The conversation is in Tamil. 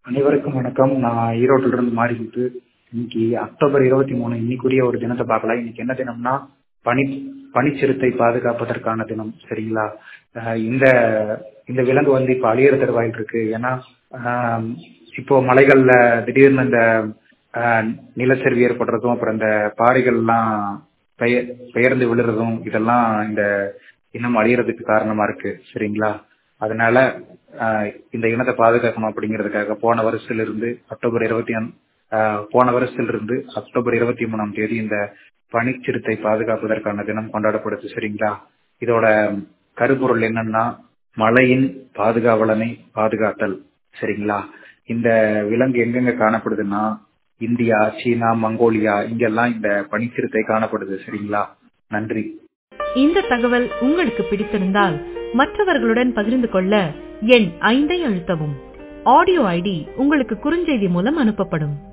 அனைவருக்கும் வணக்கம் நான் ஈரோட்டில இருந்து மாறிக்கிட்டு இன்னைக்கு அக்டோபர் இருபத்தி மூணு இன்னைக்குரிய ஒரு தினத்தை பார்க்கலாம் இன்னைக்கு என்ன தினம்னா பனி பனிச்சிறுத்தை பாதுகாப்பதற்கான தினம் சரிங்களா அஹ் இந்த இந்த விலங்கு வந்து இப்ப அழியிற தருவாயில் இருக்கு ஏன்னா ஆஹ் இப்போ மலைகள்ல திடீர்னு இந்த ஆஹ் நிலச்சரிவு ஏற்படுறதும் அப்புறம் இந்த பாறைகள்லாம் பெயர் பெயர்ந்து விழுறதும் இதெல்லாம் இந்த இனம் அழியறதுக்கு காரணமா இருக்கு சரிங்களா அதனால ஆஹ் இந்த இனத்தை பாதுகாக்கணும் அப்படிங்கிறதுக்காக போன வருஷத்துல இருந்து அக்டோபர் இருபத்தி போன வருஷத்துல இருந்து அக்டோபர் இருபத்தி மூணாம் தேதி இந்த பனிச்சிறுத்தை பாதுகாப்பதற்கான தினம் கொண்டாடப்படுது சரிங்களா இதோட கருப்பொருள் என்னன்னா மலையின் பாதுகாவலனை பாதுகாத்தல் சரிங்களா இந்த விலங்கு எங்கெங்க காணப்படுதுன்னா இந்தியா சீனா மங்கோலியா இங்கெல்லாம் இந்த பனிச்சிறுத்தை காணப்படுது சரிங்களா நன்றி இந்த தகவல் உங்களுக்கு பிடித்திருந்தால் மற்றவர்களுடன் பகிர்ந்து கொள்ள எண் ஐந்தை அழுத்தவும் ஆடியோ ஐடி உங்களுக்கு குறுஞ்செய்தி மூலம் அனுப்பப்படும்